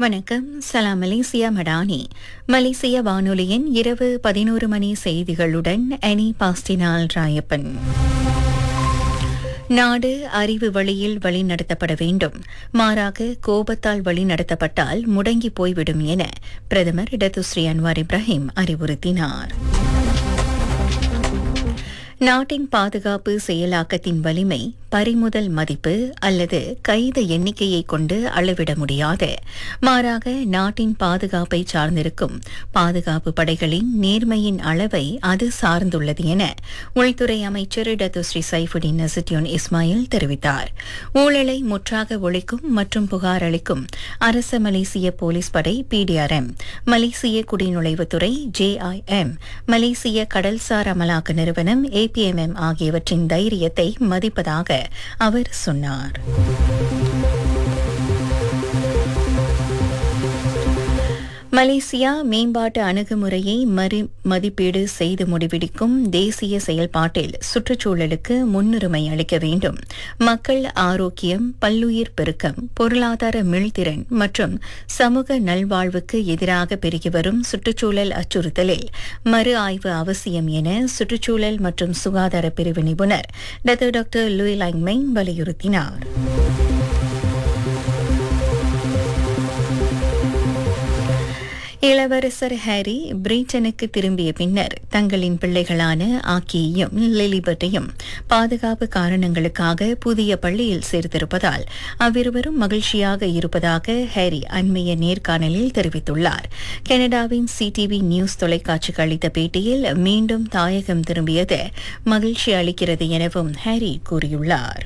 வணக்கம் சலாம் மலேசியா மடானி மலேசிய வானொலியின் இரவு பதினோரு மணி செய்திகளுடன் அனி பாஸ்டினால் ராயப்பன் நாடு அறிவு வழியில் வழிநடத்தப்பட வேண்டும் மாறாக கோபத்தால் வழிநடத்தப்பட்டால் முடங்கி போய்விடும் என பிரதமர் இடதுஸ்ரீ அன்வார் இப்ராஹிம் அறிவுறுத்தினார் நாட்டின் பாதுகாப்பு செயலாக்கத்தின் வலிமை பறிமுதல் மதிப்பு அல்லது கைது எண்ணிக்கையை கொண்டு அளவிட முடியாது மாறாக நாட்டின் பாதுகாப்பை சார்ந்திருக்கும் பாதுகாப்பு படைகளின் நேர்மையின் அளவை அது சார்ந்துள்ளது என உள்துறை அமைச்சர் டத்துஸ்ரீ சைஃபுடின் நசிட்யோன் இஸ்மாயில் தெரிவித்தார் ஊழலை முற்றாக ஒழிக்கும் மற்றும் புகார் அளிக்கும் அரச மலேசிய போலீஸ் படை பிடிஆர்எம் மலேசிய குடிநுழைவுத்துறை ஜேஐஎம் மலேசிய கடல்சார் அமலாக்க நிறுவனம் ஏபிஎம்எம் ஆகியவற்றின் தைரியத்தை மதிப்பதாக அவர் சொன்னார் மலேசியா மேம்பாட்டு அணுகுமுறையை மறு மதிப்பீடு செய்து முடிவெடுக்கும் தேசிய செயல்பாட்டில் சுற்றுச்சூழலுக்கு முன்னுரிமை அளிக்க வேண்டும் மக்கள் ஆரோக்கியம் பல்லுயிர் பெருக்கம் பொருளாதார மீள்திறன் மற்றும் சமூக நல்வாழ்வுக்கு எதிராக பெருகி வரும் சுற்றுச்சூழல் அச்சுறுத்தலில் மறு ஆய்வு அவசியம் என சுற்றுச்சூழல் மற்றும் சுகாதார பிரிவு நிபுணர் டாக்டர் லூய் லாங்மெங் வலியுறுத்தினார் இளவரசர் ஹாரி பிரிட்டனுக்கு திரும்பிய பின்னர் தங்களின் பிள்ளைகளான ஆக்கியையும் லிலிபர்ட்டையும் பாதுகாப்பு காரணங்களுக்காக புதிய பள்ளியில் சேர்த்திருப்பதால் அவ்விருவரும் மகிழ்ச்சியாக இருப்பதாக ஹாரி அண்மைய நேர்காணலில் தெரிவித்துள்ளார் கனடாவின் சிடிவி நியூஸ் தொலைக்காட்சிக்கு அளித்த பேட்டியில் மீண்டும் தாயகம் திரும்பியது மகிழ்ச்சி அளிக்கிறது எனவும் ஹாரி கூறியுள்ளார்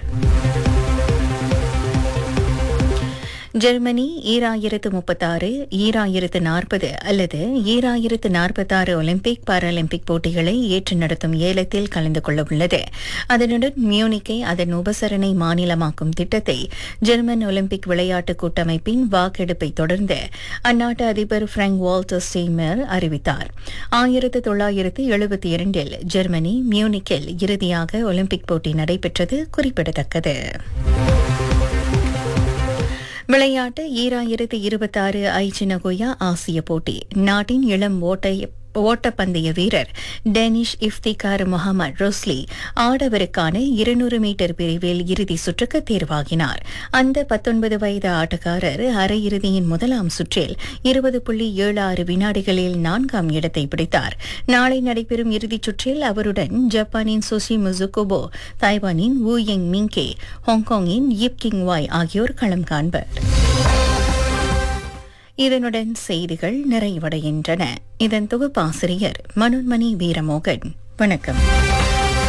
ஜெர்மனி ஈராயிரத்து முப்பத்தாறு ஈராயிரத்து நாற்பது அல்லது ஈராயிரத்து நாற்பத்தாறு ஒலிம்பிக் பாராலிம்பிக் போட்டிகளை ஏற்று நடத்தும் ஏலத்தில் கலந்து கொள்ள உள்ளது அதனுடன் மியூனிக்கை அதன் உபசரணை மாநிலமாக்கும் திட்டத்தை ஜெர்மன் ஒலிம்பிக் விளையாட்டு கூட்டமைப்பின் வாக்கெடுப்பை தொடர்ந்து அந்நாட்டு அதிபர் பிராங்க் வால்டர் ஸ்டீமர் அறிவித்தார் ஆயிரத்து தொள்ளாயிரத்து எழுபத்தி இரண்டில் ஜெர்மனி மியூனிக்கில் இறுதியாக ஒலிம்பிக் போட்டி நடைபெற்றது குறிப்பிடத்தக்கது விளையாட்டு ஈராயிரத்து இருபத்தாறு ஐச்சி நகோயா ஆசிய போட்டி நாட்டின் இளம் ஓட்டை ஓட்டப்பந்தய வீரர் டேனிஷ் இஃப்திகார் முகமது ரோஸ்லி ஆடவருக்கான இருநூறு மீட்டர் பிரிவில் இறுதி சுற்றுக்கு தேர்வாகினார் அந்த பத்தொன்பது வயது ஆட்டக்காரர் அரையிறுதியின் முதலாம் சுற்றில் இருபது புள்ளி ஏழு ஆறு வினாடிகளில் நான்காம் இடத்தை பிடித்தார் நாளை நடைபெறும் இறுதிச் சுற்றில் அவருடன் ஜப்பானின் சுஷி முசுகுபோ தாய்வானின் வு யங் மிங்கே ஹாங்காங்கின் யிப் கிங் வாய் ஆகியோர் களம் காண்பர் இதனுடன் செய்திகள் நிறைவடைகின்றன இதன் தொகுப்பாசிரியர் மனோன்மணி வீரமோகன் வணக்கம்